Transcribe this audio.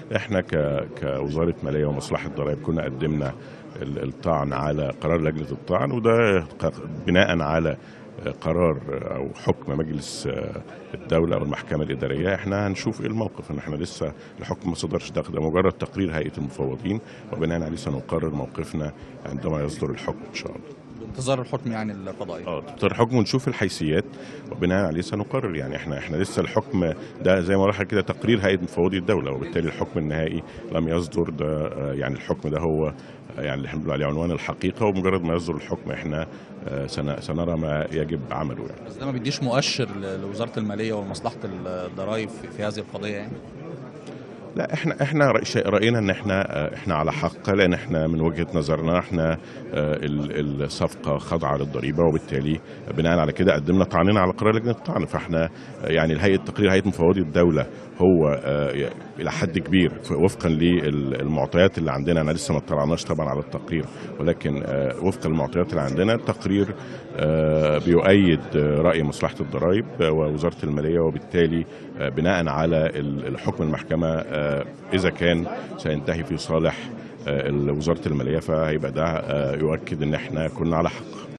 احنا ك- كوزاره ماليه ومصلحه ضرائب كنا قدمنا ال- الطعن على قرار لجنه الطعن وده ق- بناء على قرار او حكم مجلس الدوله او المحكمه الاداريه احنا هنشوف ايه الموقف ان احنا لسه الحكم ما صدرش ده ده مجرد تقرير هيئه المفوضين وبناء عليه سنقرر موقفنا عندما يصدر الحكم ان شاء الله بانتظار الحكم يعني القضائي اه تختار الحكم ونشوف الحيثيات وبناء عليه سنقرر يعني احنا احنا لسه الحكم ده زي ما راح كده تقرير هيئه مفوضي الدوله وبالتالي الحكم النهائي لم يصدر ده آه، يعني الحكم ده هو آه، يعني اللي احنا بنقول عليه عنوان الحقيقه ومجرد ما يصدر الحكم احنا آه، سن- سنرى ما يجب عمله يعني بس ده ما بيديش مؤشر ل- لوزاره الماليه ومصلحه الضرائب في في هذه القضيه يعني لا احنا احنا رأي- شيء راينا ان احنا آه، احنا على حق لان احنا من وجهه نظرنا احنا آه، ال- الصفقه خاضعه للضريبه وبالتالي بناء على كده قدمنا طعننا على قرار لجنه الطعن فاحنا آه، يعني الهيئه تقرير هيئه مفوضي الدوله هو آه، الى حد كبير ف- وفقا للمعطيات اللي عندنا انا لسه ما اطلعناش طبعا على التقرير ولكن آه، وفقا للمعطيات اللي عندنا التقرير آه، بيؤيد آه، راي مصلحه الضرائب آه، ووزاره الماليه وبالتالي آه، بناء على ال- الحكم المحكمه آه، اذا كان سينتهي في صالح آه، وزاره الماليه فهيبقى ده آه، يؤكد ان احنا كنا على حق